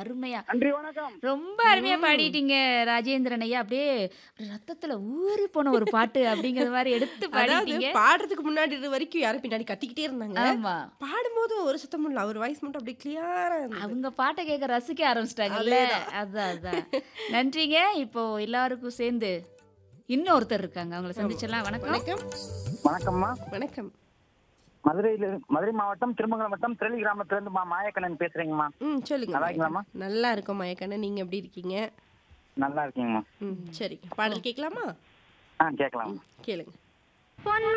அருமையா நன்றி வணக்கம் ரொம்ப அருமையா பாடிட்டீங்க ராஜேந்திரன் ஐயா அப்படியே ரத்தத்துல ஊறி போன ஒரு பாட்டு அப்படிங்கிற மாதிரி எடுத்து அதாவது பாடிட்டீங்க பாடுறதுக்கு முன்னாடி இது வரைக்கும் யாரும் பின்னாடி கத்திக்கிட்டே இருந்தாங்க ஆமா பாடும்போது ஒரு சத்தமும் இல்ல அவர் வாய்ஸ் மட்டும் அப்படியே கிளியரா இருந்தது அவங்க பாட்டை கேட்க ரசிக்க ஆரம்பிச்சிட்டாங்கல்ல அதான் அதான் நன்றிங்க இப்போ எல்லாருக்கும் சேர்ந்து இன்னொருத்தர் இருக்காங்க அவங்கள சந்திச்சிடலாம் வணக்கம் வணக்கம் வணக்கம்மா வணக்கம் மதுரையில மதுரை மாவட்டம் திருமங்கலம் வட்டம் திரளி கிராமத்துல இருந்து மா மாயக்கண்ணன் பேசுறீங்கம்மா ம் சொல்லுங்க நல்லா இருக்கீங்களாம்மா? நல்லா இருக்கும் மயக்கண்ணன் நீங்க எப்படி இருக்கீங்க நல்லா இருக்கீங்கம்மா ம் சரி பாடல் கேட்கலாமா ஆ கேட்கலாம் கேளுங்க